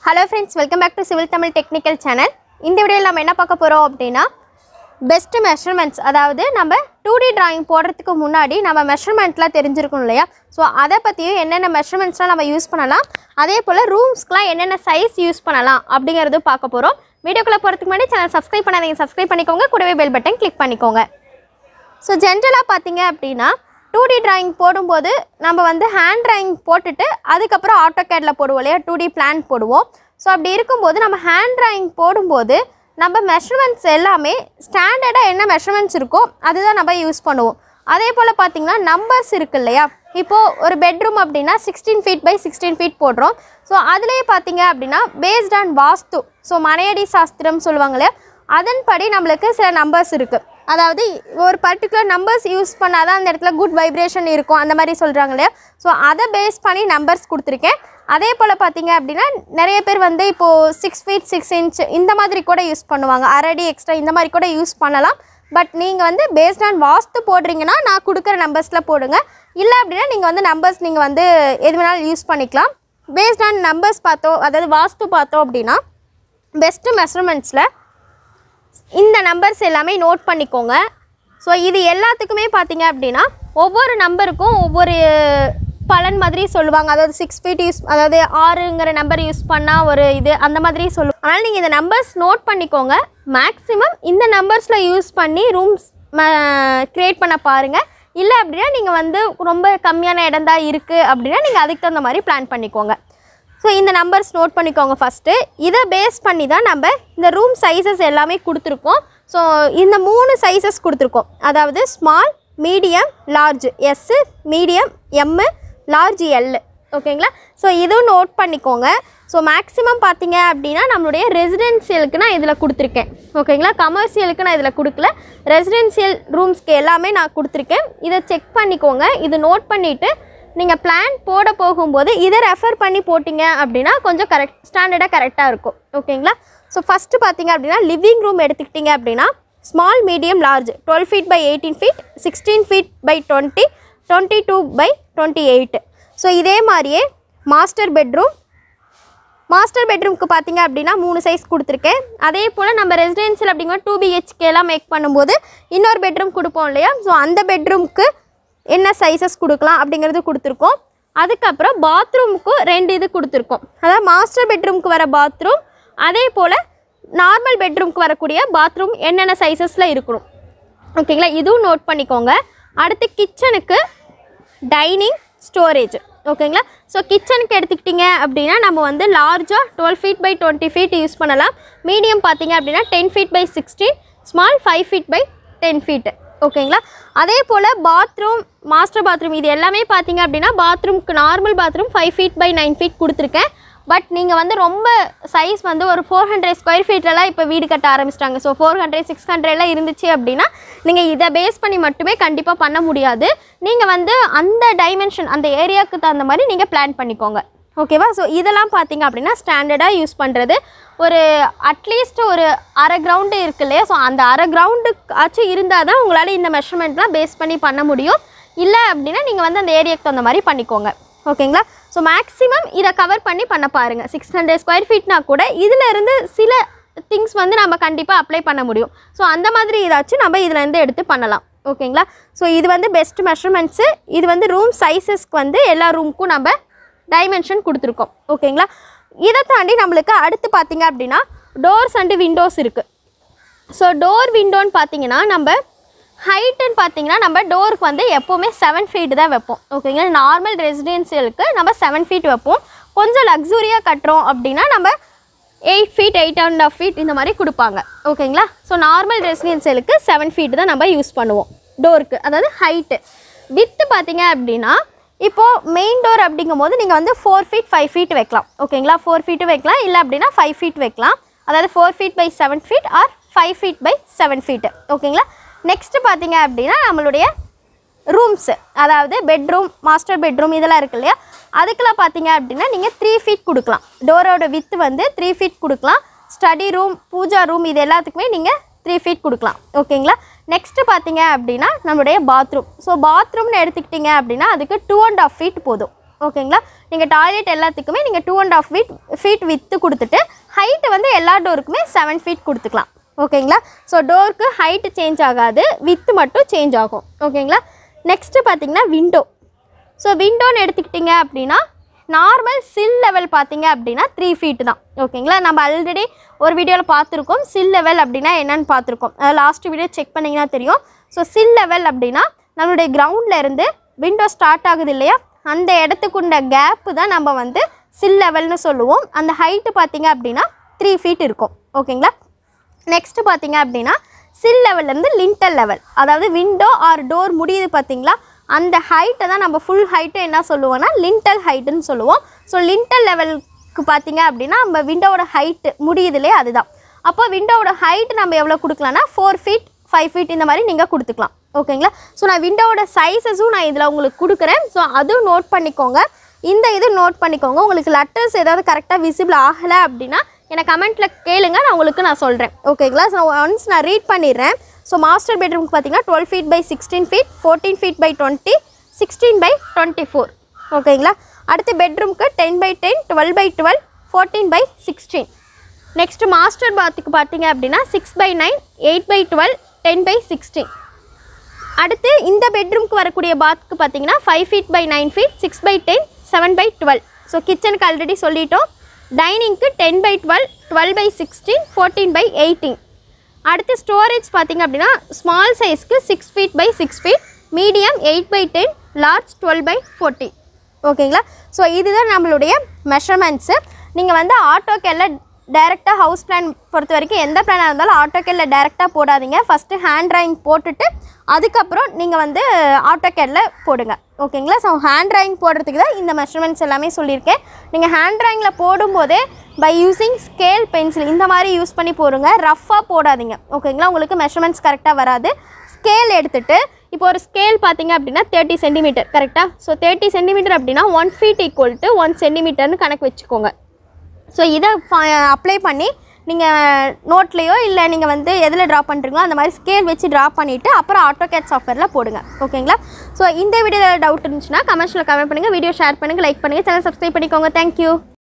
hello friends welcome back to civil Tamil technical channel இந்த வீடியோவில் நம்ம என்ன பார்க்க போகிறோம் அப்படின்னா பெஸ்ட் மெஷர்மெண்ட்ஸ் அதாவது நம்ம டூ டி டிராயிங் போடுறதுக்கு முன்னாடி நம்ம மெஷர்மெண்ட்லாம் தெரிஞ்சிருக்கணும் இல்லையா ஸோ அதை பற்றியும் என்னென்ன மெஷர்மெண்ட்ஸ்லாம் நம்ம யூஸ் பண்ணலாம் அதே போல் ரூம்ஸ்க்குலாம் என்னென்ன சைஸ் யூஸ் பண்ணலாம் அப்படிங்கிறதும் பார்க்க போகிறோம் வீடியோக்குள்ளே போகிறதுக்கு முன்னாடி சேனல் சப்ஸ்கிரைப் பண்ணாதீங்க சப்ஸ்கிரைப் பண்ணிக்கோங்க கூடவே பெல் பட்டன் கிளிக் பண்ணிக்கோங்க ஸோ ஜென்ரலாக பார்த்தீங்க அப்படின்னா டூ டி டிராயிங் போடும்போது நம்ம வந்து ஹேண்ட் டிராயிங் போட்டுட்டு அதுக்கப்புறம் ஆட்டோகேடில் போடுவோம் இல்லையா டூ டி பிளான் போடுவோம் ஸோ அப்படி இருக்கும்போது நம்ம ஹேண்ட் டிராயிங் போடும்போது நம்ம மெஷர்மெண்ட்ஸ் எல்லாமே ஸ்டாண்டர்டாக என்ன மெஷர்மெண்ட்ஸ் இருக்கோ அதுதான் நம்ம யூஸ் பண்ணுவோம் அதே போல் பார்த்தீங்கன்னா நம்பர்ஸ் இருக்கு இல்லையா இப்போது ஒரு பெட்ரூம் அப்படின்னா sixteen feet by sixteen feet போடுறோம் ஸோ அதுலேயே பார்த்தீங்க அப்படின்னா பேஸ்ட் ஆன் வாஸ்து ஸோ மனையடி சாஸ்திரம் சொல்லுவாங்க இல்லையா அதன்படி நம்மளுக்கு சில நம்பர்ஸ் இருக்குது அதாவது ஒரு பர்டிகுலர் நம்பர்ஸ் யூஸ் பண்ணால் தான் அந்த இடத்துல குட் வைப்ரேஷன் இருக்கும் அந்த மாதிரி சொல்கிறாங்க இல்லையா ஸோ அதை பேஸ் பண்ணி நம்பர்ஸ் கொடுத்துருக்கேன் அதே போல் பார்த்தீங்க அப்படின்னா நிறைய பேர் வந்து இப்போது சிக்ஸ் ஃபீட் சிக்ஸ் இன்ச் இந்த மாதிரி கூட யூஸ் பண்ணுவாங்க அரடி எக்ஸ்ட்ரா இந்த மாதிரி கூட யூஸ் பண்ணலாம் பட் நீங்கள் வந்து பேஸ்ட் ஆன் வாஸ்து போடுறீங்கன்னா நான் கொடுக்குற நம்பர்ஸில் போடுங்க இல்லை அப்படின்னா நீங்கள் வந்து நம்பர்ஸ் நீங்கள் வந்து எது வேணாலும் யூஸ் பண்ணிக்கலாம் பேஸ்ட் ஆன் நம்பர்ஸ் பார்த்தோம் அதாவது வாஸ்து பார்த்தோம் அப்படின்னா பெஸ்ட்டு மெஷர்மெண்ட்ஸில் இந்த நம்பர்ஸ் எல்லாமே நோட் பண்ணிக்கோங்க ஸோ இது எல்லாத்துக்குமே பார்த்தீங்க அப்படின்னா ஒவ்வொரு நம்பருக்கும் ஒவ்வொரு பலன் மாதிரி சொல்லுவாங்க அதாவது சிக்ஸ் ஃபீட் யூஸ் அதாவது ஆறுங்கிற நம்பர் யூஸ் பண்ணால் ஒரு இது அந்த மாதிரி சொல்லுவோம் அதனால் நீங்கள் இந்த நம்பர்ஸ் நோட் பண்ணிக்கோங்க மேக்ஸிமம் இந்த நம்பர்ஸில் யூஸ் பண்ணி ரூம்ஸ் க்ரியேட் பண்ண பாருங்கள் இல்லை அப்படின்னா நீங்கள் வந்து ரொம்ப கம்மியான இடம் தான் இருக்குது அப்படின்னா நீங்கள் அதுக்கு தகுந்த மாதிரி பிளான் பண்ணிக்கோங்க ஸோ இந்த நம்பர்ஸ் நோட் பண்ணிக்கோங்க ஃபஸ்ட்டு இதை பேஸ் பண்ணி தான் நம்ம இந்த ரூம் சைஸஸ் எல்லாமே கொடுத்துருக்கோம் ஸோ இந்த மூணு சைஸஸ் கொடுத்துருக்கோம் அதாவது small medium large S medium M large L ஓகேங்களா ஸோ இதுவும் நோட் பண்ணிக்கோங்க ஸோ மேக்ஸிமம் பார்த்தீங்க அப்படின்னா நம்மளுடைய ரெசிடென்சியலுக்கு நான் இதில் கொடுத்துருக்கேன் ஓகேங்களா கமர்ஷியலுக்கு நான் இதில் கொடுக்கல ரெசிடென்சியல் ரூம்ஸ்க்கு எல்லாமே நான் கொடுத்துருக்கேன் இதை செக் பண்ணிக்கோங்க இது நோட் பண்ணிவிட்டு நீங்கள் பிளான் போட போகும்போது இதை ரெஃபர் பண்ணி போட்டிங்க அப்படின்னா கொஞ்சம் கரெக்ட் ஸ்டாண்டர்டாக கரெக்டாக இருக்கும் ஓகேங்களா ஸோ ஃபஸ்ட்டு பார்த்தீங்க அப்படின்னா லிவிங் ரூம் எடுத்துக்கிட்டிங்க அப்படின்னா small medium large twelve feet by eighteen feet sixteen feet by twenty twenty two by twenty eight so இதே மாதிரியே மாஸ்டர் பெட்ரூம் மாஸ்டர் பெட்ரூம்க்கு பார்த்தீங்க அப்படின்னா மூணு சைஸ் கொடுத்துருக்கேன் அதே போல் நம்ம ரெசிடென்ஷியல் அப்படிங்கிற டூ பிஹெச்கேலாம் மேக் பண்ணும்போது இன்னொரு பெட்ரூம் கொடுப்போம் இல்லையா ஸோ அந்த பெட்ரூம்க்கு என்ன சைஸஸ் கொடுக்கலாம் அப்படிங்கிறது கொடுத்துருக்கோம் அதுக்கப்புறம் பாத்ரூமுக்கும் ரெண்டு இது கொடுத்துருக்கோம் அதாவது மாஸ்டர் பெட்ரூம்க்கு வர பாத்ரூம் அதே போல் நார்மல் பெட்ரூம்க்கு வரக்கூடிய பாத்ரூம் என்னென்ன சைஸஸில் இருக்கணும் ஓகேங்களா இதுவும் நோட் பண்ணிக்கோங்க அடுத்து கிச்சனுக்கு டைனிங் ஸ்டோரேஜ் ஓகேங்களா ஸோ கிச்சனுக்கு எடுத்துக்கிட்டிங்க அப்படின்னா நம்ம வந்து லார்ஜாக twelve feet by twenty feet use பண்ணலாம் மீடியம் பார்த்தீங்க அப்படின்னா ten feet by sixteen small five feet by ten feet ஓகேங்களா அதே போல் பாத்ரூம் மாஸ்டர் பாத்ரூம் இது எல்லாமே பார்த்தீங்க அப்படின்னா பாத்ரூம்க்கு normal bathroom five feet by nine feet கொடுத்துருக்கேன் பட் நீங்கள் வந்து ரொம்ப சைஸ் வந்து ஒரு ஃபோர் ஹண்ட்ரட் ஸ்கொயர் ஃபீட்லலாம் இப்போ வீடு கட்ட ஆரம்பிச்சிட்டாங்க ஸோ ஃபோர் ஹண்ட்ரட் சிக்ஸ் ஹண்ட்ரட்லாம் இருந்துச்சு அப்படின்னா நீங்கள் இதை பேஸ் பண்ணி மட்டுமே கண்டிப்பாக பண்ண முடியாது நீங்கள் வந்து அந்த டைமென்ஷன் அந்த ஏரியாவுக்கு தகுந்த மாதிரி நீங்கள் பிளான் பண்ணிக்கோங்க ஓகேவா ஸோ இதெல்லாம் பார்த்தீங்க அப்படின்னா ஸ்டாண்டர்டாக யூஸ் பண்ணுறது ஒரு அட்லீஸ்ட் ஒரு அரை கிரவுண்டு இருக்கு இல்லையா ஸோ அந்த அரை கிரவுண்டுக்கு ஆச்சும் இருந்தால் தான் உங்களால் இந்த மெஷர்மெண்ட்லாம் பேஸ் பண்ணி பண்ண முடியும் இல்லை அப்படின்னா நீங்கள் வந்து அந்த ஏரியாவுக்கு தகுந்த மாதிரி பண்ணிக்கோங்க ஓகேங்களா ஸோ மேக்ஸிமம் இதை கவர் பண்ணி பண்ண பாருங்கள் சிக்ஸ் ஹண்ட்ரட் ஸ்கொயர் ஃபீட்னா கூட இதில் இருந்து சில திங்ஸ் வந்து நம்ம கண்டிப்பாக அப்ளை பண்ண முடியும் ஸோ அந்த மாதிரி ஏதாச்சும் நம்ம இதுலேருந்து எடுத்து பண்ணலாம் ஓகேங்களா ஸோ இது வந்து பெஸ்ட் மெஷர்மெண்ட்ஸு இது வந்து ரூம் சைஸஸ்க்கு வந்து எல்லா ரூமுக்கும் நம்ம டைமென்ஷன் கொடுத்துருக்கோம் ஓகேங்களா இதை தாண்டி நம்மளுக்கு அடுத்து பார்த்தீங்க அப்படின்னா டோர்ஸ் அண்டு விண்டோஸ் இருக்குது ஸோ டோர் விண்டோன்னு பார்த்தீங்கன்னா நம்ம ஹைட்டுன்னு பார்த்தீங்கன்னா நம்ம டோருக்கு வந்து எப்போவுமே செவன் ஃபீட் தான் வைப்போம் ஓகேங்களா நார்மல் ரெசிடென்சியலுக்கு நம்ம செவன் ஃபீட் வைப்போம் கொஞ்சம் லக்ஸுரியாக கட்டுறோம் அப்படின்னா நம்ம eight feet eight and half feet இந்த மாதிரி கொடுப்பாங்க ஓகேங்களா ஸோ நார்மல் ரெசிடென்சியலுக்கு செவன் ஃபீட் தான் நம்ம யூஸ் பண்ணுவோம் டோருக்கு அதாவது ஹைட்டு வித்து பார்த்தீங்க அப்படின்னா இப்போது மெயின் டோர் அப்படிங்கும் போது நீங்கள் வந்து ஃபோர் ஃபீட் ஃபைவ் ஃபீட் வைக்கலாம் ஓகேங்களா ஃபோர் ஃபீட்டு வைக்கலாம் இல்லை அப்படின்னா ஃபைவ் ஃபீட் வைக்கலாம் அதாவது four feet by seven feet or five feet by seven feet ஓகேங்களா நெக்ஸ்ட்டு பார்த்தீங்க அப்படின்னா நம்மளுடைய ரூம்ஸு அதாவது பெட்ரூம் மாஸ்டர் பெட்ரூம் இதெல்லாம் இருக்கு இல்லையா அதுக்கெல்லாம் பார்த்தீங்க அப்படின்னா நீங்கள் த்ரீ ஃபீட் கொடுக்கலாம் டோரோட வித்து வந்து த்ரீ ஃபீட் கொடுக்கலாம் ஸ்டடி ரூம் பூஜா ரூம் இது எல்லாத்துக்குமே நீங்கள் த்ரீ ஃபீட் கொடுக்கலாம் ஓகேங்களா நெக்ஸ்ட்டு பார்த்தீங்க அப்படின்னா நம்மளுடைய பாத்ரூம் ஸோ பாத்ரூம்னு எடுத்துக்கிட்டிங்க அப்படின்னா அதுக்கு டூ அண்ட் ஆஃப் ஃபீட் போதும் ஓகேங்களா நீங்கள் டாய்லெட் எல்லாத்துக்குமே நீங்கள் two and half feet feet width கொடுத்துட்டு ஹைட்டு வந்து எல்லா டோருக்குமே செவன் ஃபீட் கொடுத்துக்கலாம் ஓகேங்களா ஸோ டோருக்கு ஹைட்டு சேஞ்ச் ஆகாது வித்து மட்டும் சேஞ்ச் ஆகும் ஓகேங்களா நெக்ஸ்ட்டு பார்த்தீங்கன்னா விண்டோ ஸோ விண்டோன்னு எடுத்துக்கிட்டிங்க அப்படின்னா நார்மல் சில் லெவல் பார்த்தீங்க அப்படின்னா த்ரீ ஃபீட் தான் ஓகேங்களா நம்ம ஆல்ரெடி ஒரு வீடியோவில் பார்த்துருக்கோம் சில் லெவல் அப்படின்னா என்னன்னு பார்த்துருக்கோம் அதாவது லாஸ்ட் வீடியோ செக் பண்ணிங்கன்னா தெரியும் ஸோ சில் லெவல் அப்படின்னா நம்மளுடைய கிரவுண்டில் இருந்து விண்டோ ஸ்டார்ட் ஆகுது இல்லையா அந்த இடத்துக்குண்ட கேப்பு தான் நம்ம வந்து சில் லெவல்னு சொல்லுவோம் அந்த ஹைட்டு பார்த்தீங்க அப்படின்னா த்ரீ ஃபீட் இருக்கும் ஓகேங்களா நெக்ஸ்ட் பார்த்தீங்க அப்படின்னா சில் லெவல்லேருந்து லிண்டல் லெவல் அதாவது விண்டோ ஆர் டோர் முடியுது பார்த்தீங்களா அந்த ஹைட்டை தான் நம்ம ஃபுல் ஹைட்டு என்ன சொல்லுவோம்னா லிண்டல் ஹைட்டுன்னு சொல்லுவோம் ஸோ லிண்டல் லெவலுக்கு பார்த்தீங்க அப்படின்னா நம்ம விண்டோவோட ஹைட்டு முடியுது இல்லையா அதுதான் அப்போ விண்டோவோட ஹைட் நம்ம எவ்வளோ கொடுக்கலாம்னா ஃபோர் ஃபீட் ஃபைவ் ஃபீட் இந்த மாதிரி நீங்கள் கொடுத்துக்கலாம் ஓகேங்களா ஸோ நான் விண்டோவோட சைஸஸும் நான் இதில் உங்களுக்கு கொடுக்குறேன் ஸோ அதுவும் நோட் பண்ணிக்கோங்க இந்த இது நோட் பண்ணிக்கோங்க உங்களுக்கு லெட்டர்ஸ் ஏதாவது கரெக்டாக விசிபிள் ஆகலை அப்படின்னா எனக்கு கமெண்ட்டில் கேளுங்க நான் உங்களுக்கு நான் சொல்கிறேன் ஓகேங்களா ஸோ ஒன்ஸ் நான் ரீட் பண்ணிடுறேன் ஸோ மாஸ்டர் பெட்ரூம்க்கு பார்த்தீங்கன்னா twelve feet by sixteen feet fourteen feet by twenty sixteen by twenty four ஓகேங்களா அடுத்து பெட்ரூம்க்கு ten by ten twelve by twelve fourteen by sixteen next master பாத்துக்கு பார்த்தீங்க அப்படின்னா six by nine eight by twelve ten by sixteen அடுத்து இந்த பெட்ரூம்க்கு வரக்கூடிய பாத்க்கு பார்த்தீங்கன்னா five feet by nine feet six by ten seven by twelve so கிச்சனுக்கு ஆல்ரெடி சொல்லிட்டோம் டைனிங்க்கு ten by twelve twelve by sixteen fourteen by eighteen அடுத்து ஸ்டோரேஜ் பார்த்தீங்க அப்படின்னா ஸ்மால் சைஸ்க்கு six feet by six feet medium eight by ten large twelve by fourteen ஓகேங்களா so இதுதான் நம்மளுடைய மெஷர்மெண்ட்ஸு நீங்கள் வந்து ஆட்டோக்கேல டைரெக்டாக ஹவுஸ் பிளான் பொறுத்த வரைக்கும் எந்த பிளானாக இருந்தாலும் ஆட்டோக்கேல டைரெக்டாக போடாதீங்க ஃபஸ்ட்டு ஹேண்ட் ட்ராயிங் போட்டுட்டு அதுக்கப்புறம் நீங்கள் வந்து ஆட்டோகேடில் போடுங்க ஓகேங்களா ஸோ ஹேண்ட் ட்ராயிங் போடுறதுக்கு தான் இந்த மெஷர்மெண்ட்ஸ் எல்லாமே சொல்லியிருக்கேன் நீங்கள் ஹேண்ட் ட்ராயிங்கில் போடும்போதே பை யூஸிங் ஸ்கேல் பென்சில் இந்த மாதிரி யூஸ் பண்ணி போடுங்க ரஃப்பாக போடாதீங்க ஓகேங்களா உங்களுக்கு மெஷர்மெண்ட்ஸ் கரெக்டாக வராது ஸ்கேல் எடுத்துட்டு இப்போ ஒரு ஸ்கேல் பார்த்தீங்க அப்படின்னா தேர்ட்டி சென்டிமீட்டர் கரெக்டாக ஸோ தேர்ட்டி சென்டிமீட்டர் அப்படின்னா one feet equal to one சென்டிமீட்டர்னு கணக்கு வச்சுக்கோங்க ஸோ இதை அப்ளை பண்ணி நீங்கள் நோட்லேயோ இல்லை நீங்கள் வந்து எதில் ட்ரா பண்ணுறீங்களோ அந்த மாதிரி ஸ்கேல் வச்சு ட்ரா பண்ணிவிட்டு அப்புறம் ஆட்டோகேட் சாஃப்ட்வேரில் போடுங்க ஓகேங்களா ஸோ இந்த வீடியோவில் டவுட் இருந்துச்சுன்னா கமெண்ட்ஸில் கமெண்ட் பண்ணுங்கள் வீடியோ ஷேர் பண்ணுங்கள் லைக் பண்ணுங்கள் சேனல் சப்ஸ்கிரைப் பண்ணிக்கோங்க தேங்க்யூ